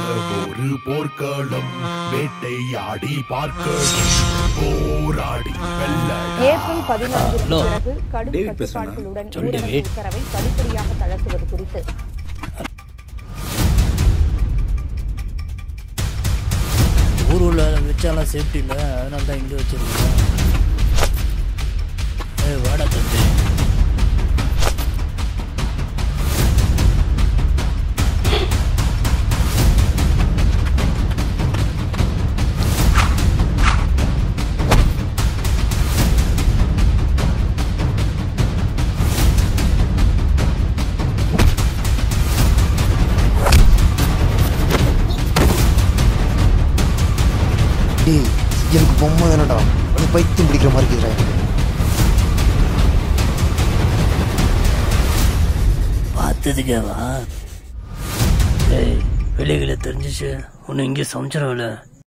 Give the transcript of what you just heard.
ஒரு போர்க்களம் வேட்டையாடி பார்க்கணும் போராடி வெல்ல ஏப்ரல் பதினான்கிற்கு ஹலோ. பிறகு கடும் டேவிட் பேசுறேன். கட்டுப்பாடுகளுடன் சொல்லு, ஊரடங்கு டேவிட். உத்தரவை படிப்படியாக தளர்த்துவது குறித்து ஊர் உள்ள வச்சாலாம் சேஃப்டி இல்லை அதனால தான் இங்கே வச்சிருக்கோம் ஏ வாடா தம்பி டேய் எனக்கு பொம்மை தானடா அது பைத்தியம் பிடிக்கிற மாதிரி இருக்குதுடா பார்த்ததுக்கேவா ஏய் வெளியே தெரிஞ்சிச்சு உன்னை இங்கே சமைச்சிடவில்ல